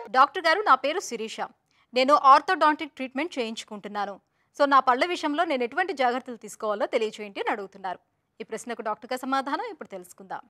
doctor గారు నా పేరు శిరీష నేను ఆర్థోడాంటిక్ ట్రీట్మెంట్ చేయించుకుంటున్నాను సో నా పళ్ళ విషయంలో నేను ఎటువంటి జాగ్రత్తలు తీసుకోవాలో తెలియచేయండి అని అడుగుతున్నారు ఈ ప్రశ్నకు డాక్టర్ గారి సమాధానం ఇప్పుడు తెలుసుకుందాం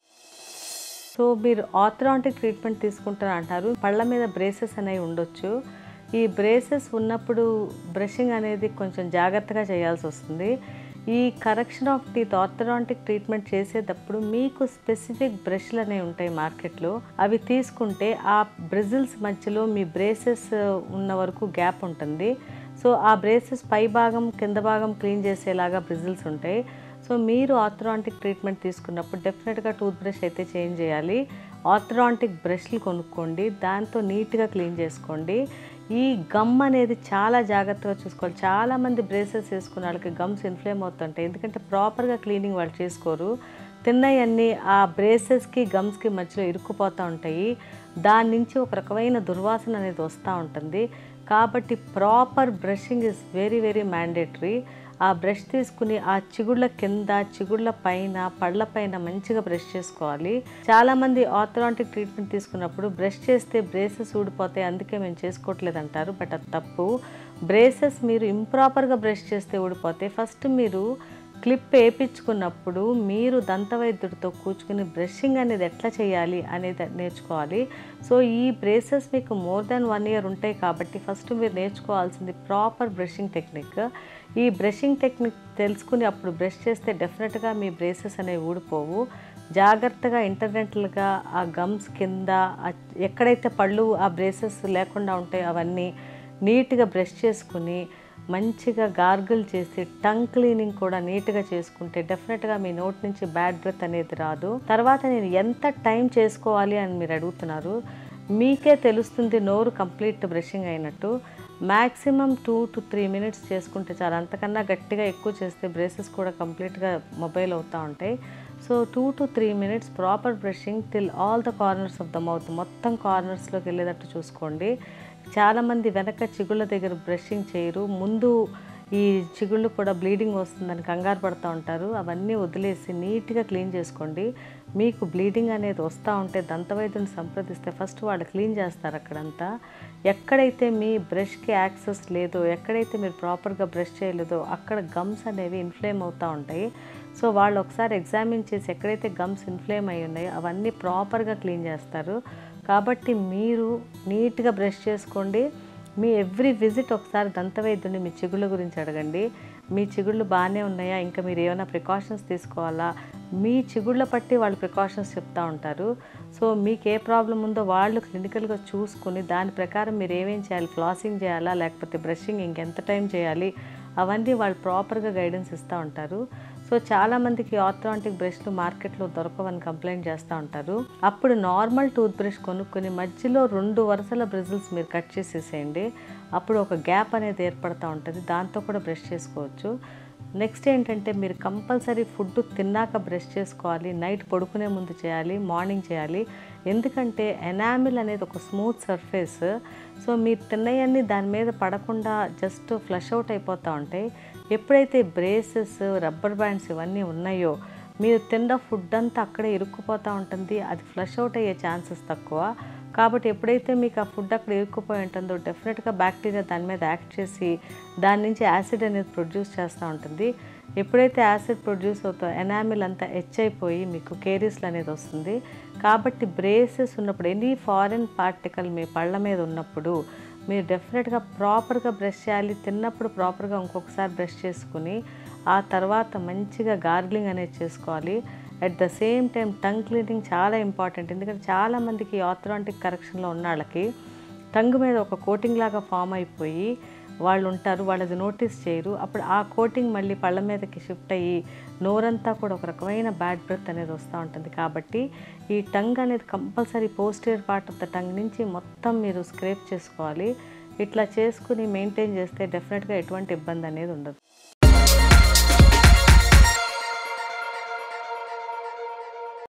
సో మీరు ఆర్థరాంటిక్ ట్రీట్మెంట్ తీసుకుంటారు అంటారు పళ్ళ మీద బ్రేసెస్ అనేవి ఉండొచ్చు ఈ బ్రేసెస్ ఉన్నప్పుడు బ్రషింగ్ అనేది కొంచెం జాగ్రత్తగా చేయాల్సి వస్తుంది ఈ correction of teeth orthodontic treatment చేసేటప్పుడు మీకు స్పెసిఫిక్ బ్రష్లు అనేవి ఉంటాయి మార్కెట్లో అవి తీసుకుంటే ఆ బ్రిజిల్స్ మధ్యలో మీ బ్రేసెస్ ఉన్న వరకు గ్యాప్ ఉంటుంది సో ఆ బ్రేసెస్ పై భాగం కింద భాగం క్లీన్ చేసేలాగా బ్రిజిల్స్ ఉంటాయి సో మీరు ఆర్థరాంటిక్ ట్రీట్మెంట్ తీసుకున్నప్పుడు డెఫినెట్గా టూత్ బ్రష్ అయితే చేంజ్ చేయాలి ఆర్థరాంటిక్ బ్రష్లు కొనుక్కోండి దాంతో నీట్గా క్లీన్ చేసుకోండి ఈ గమ్ అనేది చాలా జాగ్రత్తగా చూసుకోవాలి చాలామంది బ్రేసెస్ వేసుకున్న వాళ్ళకి గమ్స్ ఇన్ఫ్లేమ్ అవుతుంటాయి ఎందుకంటే ప్రాపర్గా క్లీనింగ్ వాళ్ళు చేసుకోరు తిన్నవన్నీ ఆ బ్రేసెస్కి గమ్స్కి మధ్యలో ఇరుక్కుపోతూ ఉంటాయి దాని నుంచి ఒక రకమైన దుర్వాసన అనేది వస్తూ ఉంటుంది కాబట్టి proper brushing is very very mandatory ఆ బ్రష్ తీసుకుని ఆ చిగుళ్ళ కింద చిగుళ్ళ పైన పళ్ళ పైన మంచిగా బ్రష్ చేసుకోవాలి చాలామంది ఆర్థరాంటిక్ ట్రీట్మెంట్ తీసుకున్నప్పుడు బ్రష్ చేస్తే బ్రేసెస్ ఊడిపోతాయి అందుకే మేము చేసుకోవట్లేదు అంటారు బట్ అది తప్పు బ్రేసెస్ మీరు ఇంప్రాపర్గా బ్రష్ చేస్తే ఊడిపోతాయి ఫస్ట్ మీరు క్లిప్ వేయించుకున్నప్పుడు మీరు దంతవైద్యుడితో కూర్చుకుని బ్రషింగ్ అనేది ఎట్లా చేయాలి అనేది నేర్చుకోవాలి సో ఈ బ్రేసెస్ మీకు మోర్ దాన్ వన్ ఇయర్ ఉంటాయి కాబట్టి ఫస్ట్ మీరు నేర్చుకోవాల్సింది ప్రాపర్ బ్రషింగ్ టెక్నిక్ ఈ బ్రషింగ్ టెక్నిక్ తెలుసుకుని అప్పుడు బ్రష్ చేస్తే డెఫినెట్గా మీ బ్రేసెస్ అనేవి ఊడిపోవు జాగ్రత్తగా ఇంటర్నెట్లుగా ఆ గమ్స్ కింద ఆ ఎక్కడైతే పళ్ళు ఆ బ్రేసెస్ లేకుండా ఉంటాయో అవన్నీ నీట్గా బ్రష్ చేసుకుని మంచిగా గార్గిల్ చేసి టంగ్ క్లీనింగ్ కూడా నీట్గా చేసుకుంటే డెఫినెట్గా మీ నోట్ నుంచి బ్యాడ్ బ్రెత్ అనేది రాదు తర్వాత నేను ఎంత టైం చేసుకోవాలి అని మీరు అడుగుతున్నారు మీకే తెలుస్తుంది నోరు కంప్లీట్ బ్రషింగ్ అయినట్టు maximum two to three minutes చేసుకుంటే చాలా అంతకన్నా గట్టిగా ఎక్కువ చేస్తే బ్రేసెస్ కూడా కంప్లీట్గా మొబైల్ అవుతూ ఉంటాయి so two to three minutes proper brushing till all the corners of the mouth మొత్తం కార్నర్స్లోకి వెళ్ళేటట్టు చూసుకోండి చాలామంది వెనక చిగుళ్ళ దగ్గర బ్రషింగ్ చేయరు ముందు ఈ చిగుళ్ళు కూడా బ్లీడింగ్ వస్తుందని కంగారు పడుతూ ఉంటారు అవన్నీ వదిలేసి నీట్గా క్లీన్ చేసుకోండి మీకు బ్లీడింగ్ అనేది వస్తూ ఉంటే దంతవైద్యుని సంప్రదిస్తే ఫస్ట్ వాళ్ళు క్లీన్ చేస్తారు అక్కడంతా ఎక్కడైతే మీ బ్రష్కి యాక్సెస్ లేదో ఎక్కడైతే మీరు ప్రాపర్గా బ్రష్ చేయలేదో అక్కడ గమ్స్ అనేవి ఇన్ఫ్లేమ్ అవుతూ ఉంటాయి సో వాళ్ళు ఒకసారి ఎగ్జామిన్ చేసి ఎక్కడైతే గమ్స్ ఇన్ఫ్లేమ్ అయి ఉన్నాయో అవన్నీ ప్రాపర్గా క్లీన్ చేస్తారు కాబట్టి మీరు నీట్గా బ్రష్ చేసుకోండి మీ ఎవ్రీ విజిట్ ఒకసారి దంతవైద్యుని మీ చిగుళ్ళ గురించి అడగండి మీ చిగుళ్ళు బాగానే ఉన్నాయా ఇంకా మీరు ఏమైనా ప్రికాషన్స్ తీసుకోవాలా మీ చిగుళ్ళ పట్టి వాళ్ళు ప్రికాషన్స్ చెప్తూ ఉంటారు సో మీకు ఏ ప్రాబ్లం ఉందో వాళ్ళు క్లినికల్గా చూసుకుని దాని ప్రకారం మీరు ఏమేం చేయాలి ఫ్లాసింగ్ చేయాలా లేకపోతే బ్రషింగ్ ఇంకెంత టైం చేయాలి అవన్నీ వాళ్ళు ప్రాపర్గా గైడెన్స్ ఇస్తూ ఉంటారు సో చాలామందికి ఆర్థరాంటిక్ బ్రష్లు మార్కెట్లో దొరకవని కంప్లైంట్ చేస్తూ ఉంటారు అప్పుడు నార్మల్ టూత్ బ్రష్ కొనుక్కొని మధ్యలో రెండు వరుసల బ్రిజిల్స్ మీరు కట్ చేసేసేయండి అప్పుడు ఒక గ్యాప్ అనేది ఏర్పడుతూ ఉంటుంది దాంతో కూడా బ్రష్ చేసుకోవచ్చు నెక్స్ట్ ఏంటంటే మీరు కంపల్సరీ ఫుడ్ తిన్నాక బ్రష్ చేసుకోవాలి నైట్ పడుకునే ముందు చేయాలి మార్నింగ్ చేయాలి ఎందుకంటే ఎనామిల్ అనేది ఒక స్మూత్ సర్ఫేస్ సో మీరు తిన్నవన్నీ దాని మీద పడకుండా జస్ట్ ఫ్లష్ అవుట్ అయిపోతూ ఉంటాయి ఎప్పుడైతే బ్రేసెస్ రబ్బర్ బ్యాండ్స్ ఇవన్నీ ఉన్నాయో మీరు తిన్న ఫుడ్ అంతా అక్కడే ఇరుక్కుపోతూ ఉంటుంది అది ఫ్లష్ అవుట్ అయ్యే ఛాన్సెస్ తక్కువ కాబట్టి ఎప్పుడైతే మీకు ఆ ఫుడ్ అక్కడ ఇరుక్కుపోయి ఉంటుందో డెఫినెట్గా బ్యాక్టీరియా దాని మీద యాక్ట్ చేసి దాని నుంచి యాసిడ్ అనేది ప్రొడ్యూస్ చేస్తూ ఉంటుంది ఎప్పుడైతే యాసిడ్ ప్రొడ్యూస్ అవుతుందో ఎనామిల్ అంతా హెచ్ అయిపోయి మీకు కేరీస్లు అనేది వస్తుంది కాబట్టి బ్రేసెస్ ఉన్నప్పుడు ఎనీ ఫారిన్ పార్టికల్ మీ పళ్ళ మీద ఉన్నప్పుడు మీరు డెఫినెట్గా ప్రాపర్గా బ్రష్ చేయాలి తిన్నప్పుడు ప్రాపర్గా ఇంకొకసారి బ్రష్ చేసుకుని ఆ తర్వాత మంచిగా గార్గ్లింగ్ అనేది చేసుకోవాలి at the same time tongue cleaning చాలా ఇంపార్టెంట్ ఎందుకంటే చాలామందికి ఆర్థరాంటిక్ కరెక్షన్లో ఉన్న వాళ్ళకి టంగ్ మీద ఒక కోటింగ్ లాగా ఫామ్ అయిపోయి వాళ్ళు ఉంటారు వాళ్ళది నోటీస్ చేయరు అప్పుడు ఆ కోటింగ్ మళ్ళీ పళ్ళ మీదకి షిఫ్ట్ అయ్యి నోరంతా కూడా ఒక రకమైన బ్యాడ్ బ్రెత్ అనేది వస్తూ ఉంటుంది కాబట్టి ఈ టంగ్ అనేది compulsory posterior part of the tongue నుంచి మొత్తం మీరు స్క్రేప్ చేసుకోవాలి ఇట్లా చేసుకుని మెయింటైన్ చేస్తే డెఫినెట్గా ఎటువంటి ఇబ్బంది అనేది ఉండదు